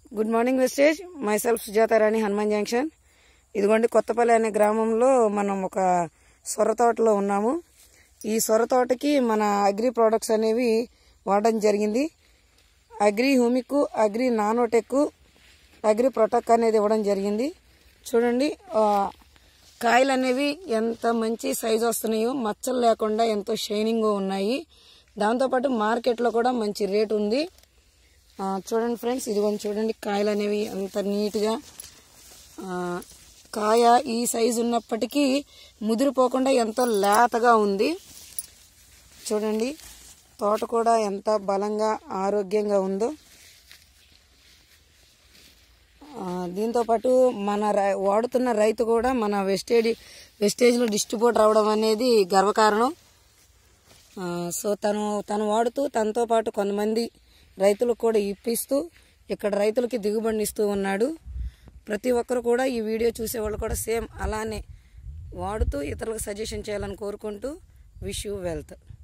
good morning వెస్టేజ్ myself Sujatharani Hanuman junction ఇదిగోండి కొత్తపల్లి అనే గ్రామంలో మనం ఒక సొర తోటలో ఉన్నాము ఈ సొర తోటకి మన అగ్రి ప్రోడక్ట్స్ అనేవి వాడడం జరిగింది agri humic agri nanotech agri protec అనేది ఇవ్వడం జరిగింది చూడండి ఆ, కాయలు అనేవి ఎంత మంచి సైజు వస్తున్నాయో మచ్చలు లేకుండా ఎంతో షైనింగ్ ఉన్నాయి దాంతోపాటు మార్కెట్లో కూడా మంచి రేట్ ఉంది ఆ, చూడండి ఫ్రెండ్స్ ఇదిగోండి చూడండి కాయలు అనేవి అంత నీట్గా ఆ, కాయ ఈ సైజు ఉన్నప్పటికీ ముదిరిపోకుండా ఎంతో లేతగా ఉంది చూడండి తోట కూడా ఎంత బలంగా ఆరోగ్యంగా ఉందో ఆ, దీంతోపాటు మన రై- వాడుతున్న రైతు కూడా మన వెస్టేజ్ వెస్టేజ్లో డిస్ట్రిబ్యూటర్ అవడం అనేది గర్వకారణం ఆ, సో తను తను వాడుతూ తనతో పాటు కొంతమంది రైతులకు కూడా ఇప్పిస్తూ ఇక్కడ రైతులకి దిగుబడిని ఇస్తూ ఉన్నాడు ప్రతి ఒక్కరు కూడా ఈ వీడియో చూసేవాళ్ళు కూడా సేమ్ అలానే వాడుతూ ఇతరులకు సజెషన్ చేయాలని కోరుకుంటూ విష్ యూ వెల్త్